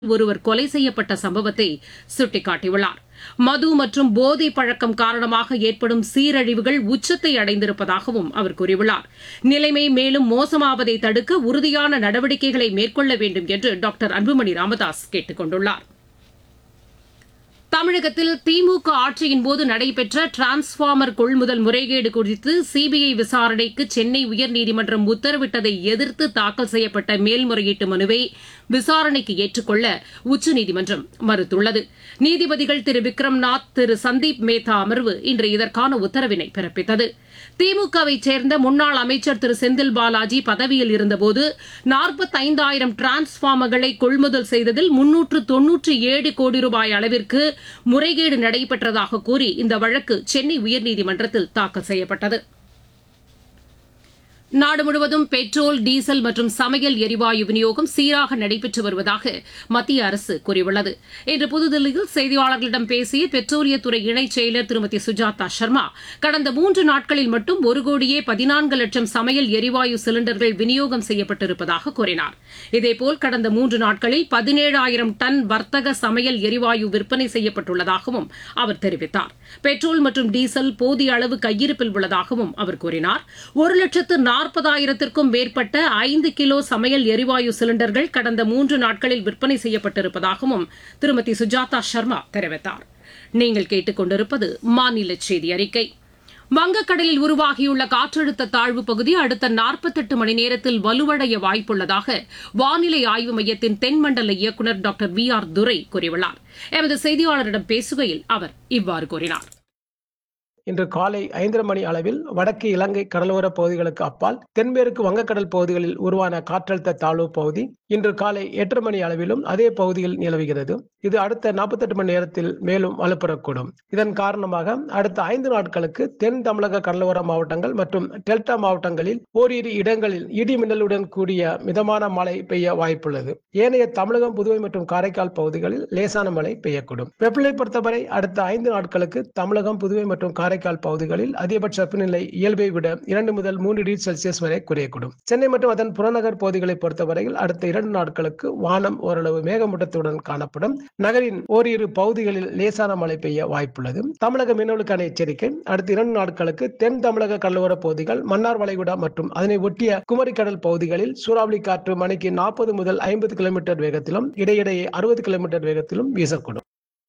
ஒருவர் கொலை செய்யப்பட்ட சம்பவத்தை சுட்டிக்காட்டியுள்ளார் மது மற்றும் போதை பழக்கம் காரணமாக ஏற்படும் சீரழிவுகள் உச்சத்தை அடைந்திருப்பதாகவும் அவர் கூறியுள்ளார் நிலைமை மேலும் மோசமாவதை தடுக்க உறுதியான நடவடிக்கைகளை மேற்கொள்ள வேண்டும் என்று டாக்டர் அன்புமணி ராமதாஸ் கேட்டுக் கொண்டுள்ளார் தமிழகத்தில் திமுக ஆட்சியின்போது நடைபெற்ற டிரான்ஸ்பார்மர் கொள்முதல் முறைகேடு குறித்து சிபிஐ விசாரணைக்கு சென்னை உயர்நீதிமன்றம் உத்தரவிட்டதை எதிர்த்து தாக்கல் செய்யப்பட்ட மேல்முறையீட்டு மனுவை விசாரணைக்கு ஏற்றுக்கொள்ள உச்சநீதிமன்றம் மறுத்துள்ளது நீதிபதிகள் திரு விக்ரம்நாத் திரு சந்தீப் மேத்தா அமர்வு இன்று இதற்கான உத்தரவினை பிறப்பித்தது திமுகவை சேர்ந்த முன்னாள் அமைச்சர் திரு செந்தில் பாலாஜி பதவியில் இருந்தபோது நாற்பத்தைந்தாயிரம் டிரான்ஸ்பார்மர்களை கொள்முதல் செய்ததில் முன்னூற்று தொன்னூற்றி ஏழு கோடி ரூபாய் அளவிற்கு முறைகேடு நடைபெற்றதாக கூறி இந்த வழக்கு சென்னை உயர்நீதிமன்றத்தில் தாக்கல் செய்யப்பட்டது நாடு முழுவதும் பெட்ரோல் டீசல் மற்றும் சமையல் எரிவாயு விநியோகம் சீராக நடைபெற்று வருவதாக மத்திய அரசு கூறியுள்ளது இன்று புதுதில்லியில் செய்தியாளர்களிடம் பேசிய பெட்ரோலியத்துறை இணைச் செயலர் திருமதி சுஜாதா சர்மா கடந்த மூன்று நாட்களில் மட்டும் ஒரு கோடியே பதினான்கு லட்சம் சமையல் எரிவாயு சிலிண்டர்கள் விநியோகம் செய்யப்பட்டிருப்பதாக கூறினார் இதேபோல் கடந்த மூன்று நாட்களில் பதினேழாயிரம் டன் வர்த்தக சமையல் எரிவாயு விற்பனை செய்யப்பட்டுள்ளதாகவும் அவர் தெரிவித்தார் பெட்ரோல் மற்றும் டீசல் போதிய அளவு கையிருப்பில் உள்ளதாகவும் அவர் கூறினார் ஒரு லட்சத்து நாற்பதாயிரத்திற்கும் மேற்பட்ட ஐந்து கிலோ சமையல் எரிவாயு சிலிண்டர்கள் கடந்த மூன்று நாட்களில் விற்பனை செய்யப்பட்டிருப்பதாகவும் திருமதி சுஜாதா சர்மா தெரிவித்தார் நீங்கள் கேட்டுக் கொண்டிருப்பது மாநில செய்தி அறிக்கை வங்கக்கடலில் உருவாகியுள்ள காற்றழுத்த தாழ்வு பகுதி அடுத்த நாற்பத்தெட்டு மணி நேரத்தில் வலுவடைய வாய்ப்புள்ளதாக வானிலை ஆய்வு மையத்தின் தென்மண்டல இயக்குநர் டாக்டர் வி ஆர் துரை கூறியுள்ளார் எமது செய்தியாளரிடம் பேசுகையில் அவர் இவ்வாறு கூறினார் இன்று காலை ஐந்தரை மணி அளவில் வடக்கு இலங்கை கடலோர பகுதிகளுக்கு அப்பால் தென்மேற்கு வங்கக்கடல் பகுதிகளில் உருவான காற்றழுத்த தாழ்வு பகுதி இன்று காலை எட்டரை மணி அளவிலும் அதே பகுதியில் நிலவுகிறது இது அடுத்த நாற்பத்தெட்டு மணி நேரத்தில் மேலும் வலுப்பெறக்கூடும் இதன் காரணமாக அடுத்த ஐந்து நாட்களுக்கு தென் தமிழக கடலோர மாவட்டங்கள் மற்றும் டெல்டா மாவட்டங்களில் ஓரிரு இடங்களில் இடி மின்னலுடன் கூடிய மிதமான மழை பெய்ய வாய்ப்புள்ளது ஏனைய தமிழகம் புதுவை மற்றும் காரைக்கால் பகுதிகளில் லேசான மழை பெய்யக்கூடும் வெப்பநிலை பொறுத்தவரை அடுத்த ஐந்து நாட்களுக்கு தமிழகம் புதுவை மற்றும் காரைக்கால் பகுதிகளில் அதிகபட்ச வெப்பநிலை இயல்பை விட இரண்டு முதல் மூன்று டிகிரி செல்சியஸ் வரை குறையக்கூடும் சென்னை மற்றும் அதன் புறநகர் பகுதிகளை பொறுத்தவரையில் அடுத்த இரண்டு நாட்களுக்கு வானம் ஓரளவு மேகமூட்டத்துடன் காணப்படும் நகரின் ஓரிரு பகுதிகளில் லேசான மழை பெய்ய வாய்ப்புள்ளது தமிழக மீனவர்களுக்கான எச்சரிக்கை அடுத்த இரண்டு நாட்களுக்கு தென் தமிழக கடலோர பகுதிகள் மன்னார் வளைகுடா மற்றும் அதனை ஒட்டிய குமரி கடல் பகுதிகளில் சூறாவளி காற்று மணிக்கு நாற்பது முதல் ஐம்பது கிலோமீட்டர் வேகத்திலும் இடையிடையே அறுபது கிலோமீட்டர் வேகத்திலும் வீசக்கூடும்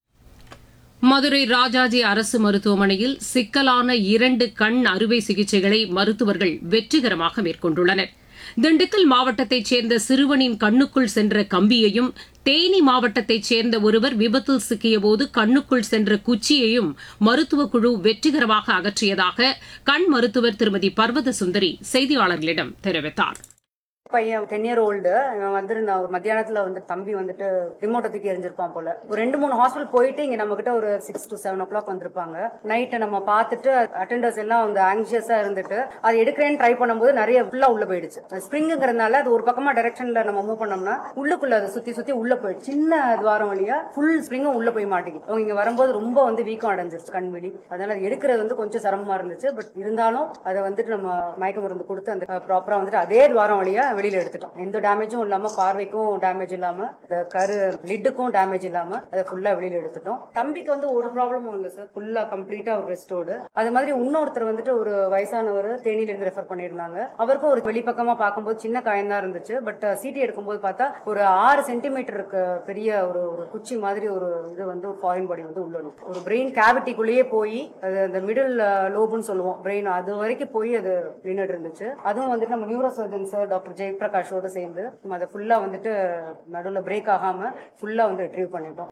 மதுரை ராஜாஜி அரசு மருத்துவமனையில் சிக்கலான இரண்டு கண் அறுவை சிகிச்சைகளை மருத்துவர்கள் வெற்றிகரமாக மேற்கொண்டுள்ளனர் திண்டுக்கல் மாவட்டத்தைச் சேர்ந்த சிறுவனின் கண்ணுக்குள் சென்ற கம்பியையும் தேனி மாவட்டத்தைச் சேர்ந்த ஒருவர் விபத்தில் சிக்கியபோது கண்ணுக்குள் சென்ற குச்சியையும் மருத்துவக் குழு வெற்றிகரமாக அகற்றியதாக கண் மருத்துவர் திருமதி பர்வத சுந்தரி செய்தியாளர்களிடம் தெரிவித்தார் பையன் டென் இயர் ஓல்டு இவன் வந்திருந்தான் ஒரு மத்தியானத்துல வந்து தம்பி வந்துட்டு ரிமோட்டை தூக்கி எரிஞ்சிருப்பான் போல ஒரு ரெண்டு மூணு ஹாஸ்பிட்டல் போயிட்டு இங்க நம்ம கிட்ட ஒரு six to seven o'clock வந்திருப்பாங்க நைட்டை நம்ம பார்த்துட்டு அட்டெண்டர்ஸ் எல்லாம் வந்து ஆங்ஷியஸா இருந்துட்டு அது எடுக்கிறேன்னு ட்ரை பண்ணும்போது நிறைய ஃபுல்லா உள்ள போயிடுச்சு ஸ்ப்ரிங்குங்கிறதுனால அது ஒரு பக்கமா டைரக்ஷன்ல நம்ம மூவ் பண்ணோம்னா உள்ளுக்குள்ள அது சுத்தி சுத்தி உள்ள போயிடுச்சு சின்ன துவாரம் வழியா ஃபுல் ஸ்ப்ரிங்கும் உள்ள போய் மாட்டேங்குது அவங்க இங்க வரும்போது ரொம்ப வந்து வீக்கம் அடைஞ்சிருச்சு கண்வெளி அதனால அது எடுக்கிறது வந்து கொஞ்சம் சிரமமா இருந்துச்சு பட் இருந்தாலும் அதை வந்துட்டு நம்ம மயக்க மருந்து கொடுத்து அந்த ப்ராப்பரா வந்துட்டு அதே துவாரம் வழியா வெளியில எடுத்துட்டோம் எந்த டேமேஜும் இல்லாம பார்வைக்கும் டேமேஜ் இல்லாம இந்த கரு லிட்டுக்கும் டேமேஜ் இல்லாம அதை ஃபுல்லா வெளியில எடுத்துட்டோம் தம்பிக்கு வந்து ஒரு ப்ராப்ளமும் இல்லை சார் ஃபுல்லா கம்ப்ளீட்டா ஒரு ரெஸ்டோடு அது மாதிரி இன்னொருத்தர் வந்துட்டு ஒரு வயசானவர் தேனியில இருந்து ரெஃபர் பண்ணியிருந்தாங்க அவருக்கும் ஒரு வெளிப்பக்கமா பார்க்கும்போது சின்ன காயம் தான் இருந்துச்சு பட் சிடி எடுக்கும்போது பார்த்தா ஒரு ஆறு சென்டிமீட்டருக்கு பெரிய ஒரு ஒரு குச்சி மாதிரி ஒரு இது வந்து ஒரு ஃபாரின் பாடி வந்து உள்ள இருக்கு. ஒரு பிரெயின் கேவிட்டிக்குள்ளேயே போய் அது அந்த மிடில் லோபுன்னு சொல்லுவோம் பிரெயின் அது வரைக்கும் போய் அது நின்றுட்டு இருந்துச்சு அதுவும் வந்துட்டு நம்ம நியூரோ சர்ஜன்ஸ் டாக்டர் ஜெயபிரகாஷோட சேர்ந்து நம்ம அதை ஃபுல்லா வந்துட்டு நடுவில் பிரேக் ஆகாம ஃபுல்லா வந்து ரிட்ரீவ் பண்ணிட்டோம்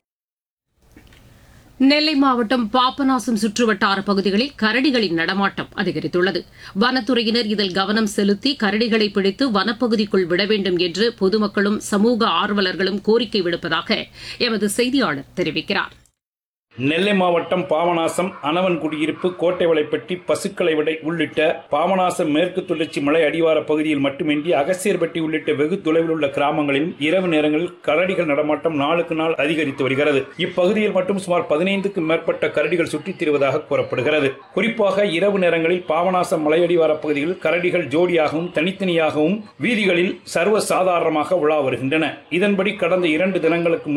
நெல்லை மாவட்டம் பாபநாசம் சுற்றுவட்டார பகுதிகளில் கரடிகளின் நடமாட்டம் அதிகரித்துள்ளது வனத்துறையினர் இதில் கவனம் செலுத்தி கரடிகளை பிடித்து வனப்பகுதிக்குள் விட வேண்டும் என்று பொதுமக்களும் சமூக ஆர்வலர்களும் கோரிக்கை விடுப்பதாக எமது செய்தியாளர் தெரிவிக்கிறார் நெல்லை மாவட்டம் பாபநாசம் அனவன் குடியிருப்பு கோட்டை வலைப்பட்டி பசுக்களை விடை உள்ளிட்ட பாபநாசம் மேற்கு தொடர்ச்சி மலை அடிவார பகுதியில் மட்டுமின்றி அகசியர்பட்டி உள்ளிட்ட வெகு தொலைவில் உள்ள கிராமங்களிலும் இரவு நேரங்களில் கரடிகள் நடமாட்டம் நாளுக்கு நாள் அதிகரித்து வருகிறது இப்பகுதியில் மட்டும் சுமார் பதினைந்துக்கும் மேற்பட்ட கரடிகள் சுற்றித் திரிவதாக கூறப்படுகிறது குறிப்பாக இரவு நேரங்களில் பாபநாசம் மலையடிவார பகுதிகளில் கரடிகள் ஜோடியாகவும் தனித்தனியாகவும் வீதிகளில் சர்வ சாதாரணமாக உலா வருகின்றன இதன்படி கடந்த இரண்டு தினங்களுக்கு